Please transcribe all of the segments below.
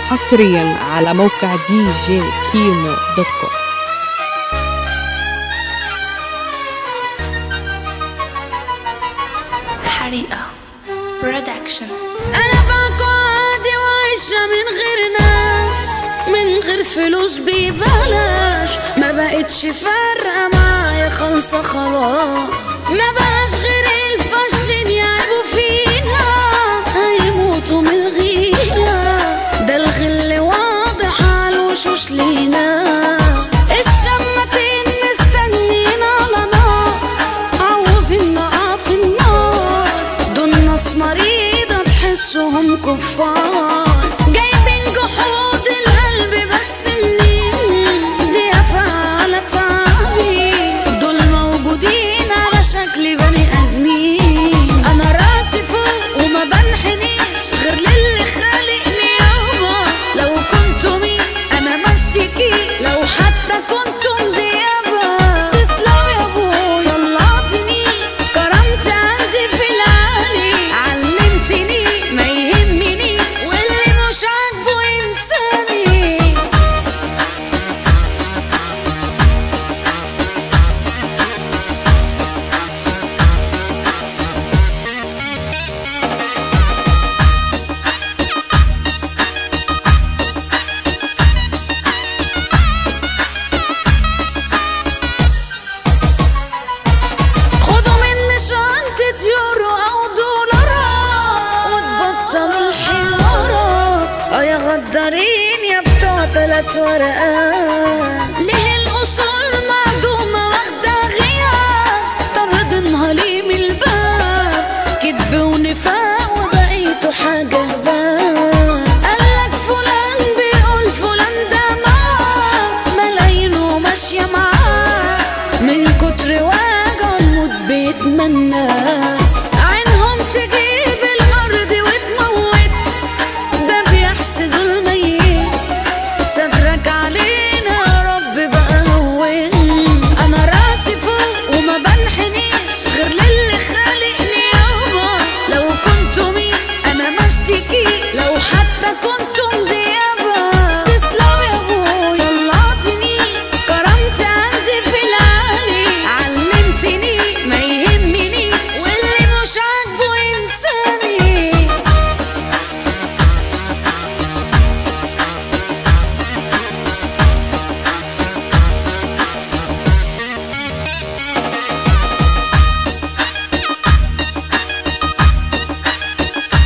حصريا على موقع دي جي كيمو دوت كوم حريقة برودكشن انا بقعد وعايشة من غير ناس من غير فلوس ببلاش ما بقتش فارقة معايا خالصة خلاص ما بقاش غير الفاشلين يعيبوا فينا هيموتوا من الغيرة ده الغل واضح على الوشوش لينا الشماتين مستنيين على نار عاوزين نقع في النار دول ناس مريضة تحسهم كفار جايبين جحود القلب بس منين دي على تعبي دول موجودين على شكل بني ادمين انا راسي فوق وما بنحنيش غير للي خالقني يابا لو كنتوا مين انا ما اشتكي لو حتى كنتم ديابا تسلم يا ابوي طلعتني كرمت عندي في العالي علمتني ما يهمنيش واللي مش عاجبه ينساني خدوا مني شنطة يورو أو دولارات وتبطلوا الحوارات اه يا غدارين يا بتوع تلات ورقات ليه الأصول معدومة واخدة غياب طردنها ليه من الباب كدب ونفاق وبقيتوا حاجة هباب قالك فلان بيقول فلان ده معاه ملايين وماشية معاه من كتر وجع الموت بيتمنى عينهم تجيب الأرض وتموت ده بيحسدوا الميت سترك علينا يا رب بقى هون انا راسي فوق وما بنحنيش غير للي خالقني يابا لو كنتوا مين انا ما اشتكي لو حتى كنتم ديابا تسلم يا ابوي طلعتني كرمت عندي في العالي علمتني ما يهمنيش واللي مش عاجبه ينساني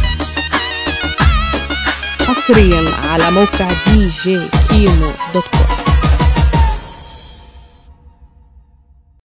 حصريا على موقع دي جي كيمو دوت كوم